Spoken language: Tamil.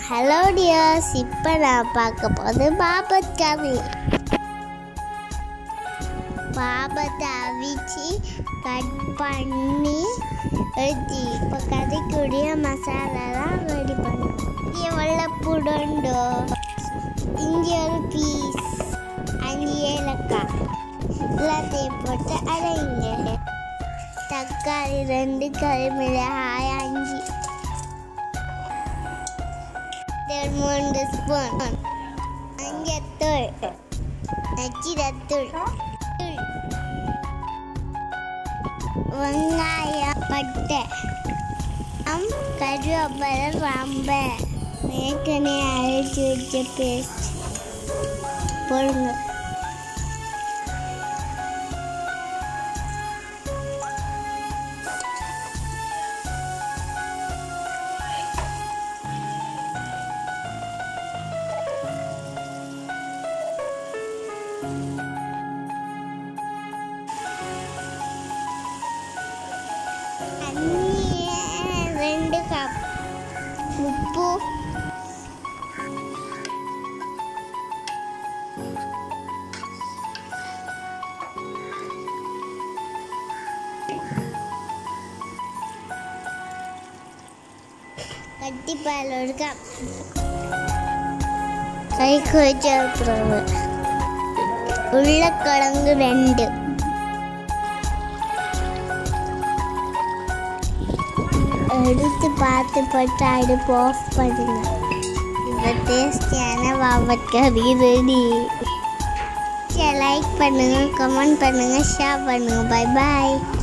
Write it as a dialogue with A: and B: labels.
A: ஹலோ டியர்ஸ் இப்போ நான் பார்க்க போது பாபத் கறி பாபத்தை அவிச்சு கட் பண்ணி எடுத்து இப்போ கறிக்குரிய மசாலாலாம் ரெடி பண்ணும் இங்கே வெள்ளப்புடண்டோ இங்கே ஒரு பீஸ் அஞ்சு ஏலக்காய் எல்லாத்தையும் போட்டு அரைங்க தக்காளி ரெண்டு கறிமிளகாய் அஞ்சு ரெண்டு மூணு ஸ்பூன் மஞ்சத்தூள் நச்சிரத்தூள் வெங்காயம் பட்டை அம் கருவேப்பிலை ரம்ப ஏற்கனவே அரைச்சி வச்ச பேஸ்ட் போடுங்க தண்ணி ரெண்டு கப் உப்பு கட்டிப்பால் ஒரு கப் கை கொஞ்சம் உருளைக்கிழங்கு ரெண்டு எடுத்து பார்த்து போட்டு அடுப்பு ஆஃப் பண்ணுங்க இந்த டேஸ்டியான பாபத் கறி ரெடி லைக் பண்ணுங்க கமெண்ட் பண்ணுங்க ஷேர் பண்ணுங்க பை பாய்